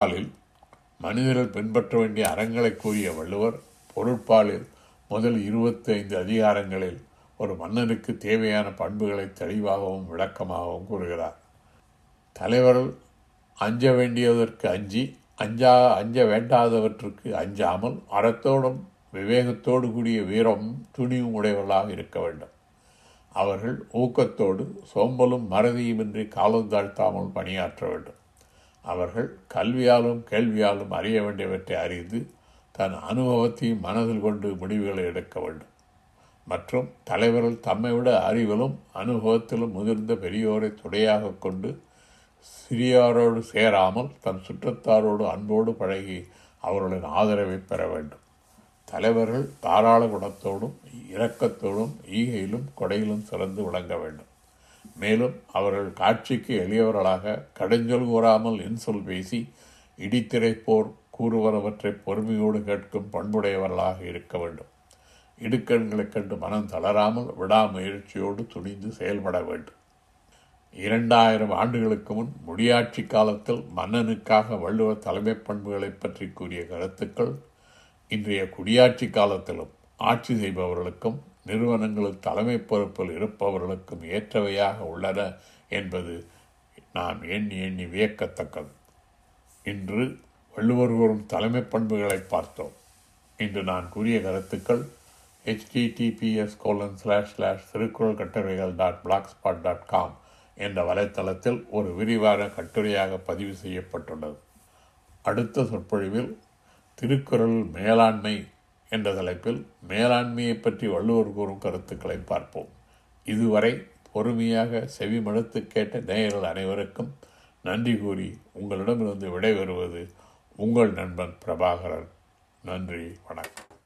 பொருட்பாலில் மனிதர்கள் பின்பற்ற வேண்டிய அறங்களை கூறிய வள்ளுவர் பொருட்பாலில் முதல் இருபத்தி ஐந்து அதிகாரங்களில் ஒரு மன்னனுக்கு தேவையான பண்புகளை தெளிவாகவும் விளக்கமாகவும் கூறுகிறார் தலைவர்கள் அஞ்ச வேண்டியதற்கு அஞ்சி அஞ்சா அஞ்ச வேண்டாதவற்றுக்கு அஞ்சாமல் அறத்தோடும் விவேகத்தோடு கூடிய வீரமும் துணிவும் உடையவர்களாக இருக்க வேண்டும் அவர்கள் ஊக்கத்தோடு சோம்பலும் மறதியுமின்றி காலம் தாழ்த்தாமல் பணியாற்ற வேண்டும் அவர்கள் கல்வியாலும் கேள்வியாலும் அறிய வேண்டியவற்றை அறிந்து தன் அனுபவத்தையும் மனதில் கொண்டு முடிவுகளை எடுக்க வேண்டும் மற்றும் தலைவர்கள் தம்மை விட அறிவிலும் அனுபவத்திலும் முதிர்ந்த பெரியோரை துணையாக கொண்டு சிறியாரோடு சேராமல் தன் சுற்றத்தாரோடு அன்போடு பழகி அவர்களின் ஆதரவை பெற வேண்டும் தலைவர்கள் தாராள குணத்தோடும் இரக்கத்தோடும் ஈகையிலும் கொடையிலும் சிறந்து விளங்க வேண்டும் மேலும் அவர்கள் காட்சிக்கு எளியவர்களாக கடைஞ்சொல் கூறாமல் இன்சொல் பேசி இடித்திரைப்போர் கூறுவனவற்றை பொறுமையோடு கேட்கும் பண்புடையவர்களாக இருக்க வேண்டும் இடுக்கண்களைக் கண்டு மனம் தளராமல் விடாமுயற்சியோடு துணிந்து செயல்பட வேண்டும் இரண்டாயிரம் ஆண்டுகளுக்கு முன் முடியாட்சி காலத்தில் மன்னனுக்காக வள்ளுவர் தலைமை பண்புகளை பற்றி கூறிய கருத்துக்கள் இன்றைய குடியாட்சி காலத்திலும் ஆட்சி செய்பவர்களுக்கும் நிறுவனங்களில் தலைமை பொறுப்பில் இருப்பவர்களுக்கும் ஏற்றவையாக உள்ளன என்பது நாம் எண்ணி எண்ணி வியக்கத்தக்கது இன்று வள்ளுவர் கூறும் தலைமை பண்புகளை பார்த்தோம் இன்று நான் கூறிய கருத்துக்கள் https colon slash slash Thirukkural கட்டுரைகள் dot blogspot dot com என்ற வலைத்தளத்தில் ஒரு விரிவான கட்டுரையாக பதிவு செய்யப்பட்டுள்ளது அடுத்த சொற்பொழிவில் திருக்குறள் மேலாண்மை என்ற தலைப்பில் மேலாண்மையை பற்றி வள்ளுவர் கூறும் கருத்துக்களை பார்ப்போம் இதுவரை பொறுமையாக செவிமடுத்து கேட்ட நேயர்கள் அனைவருக்கும் நன்றி கூறி உங்களிடமிருந்து விடைபெறுவது உங்கள் நண்பன் பிரபாகரன் நன்றி வணக்கம்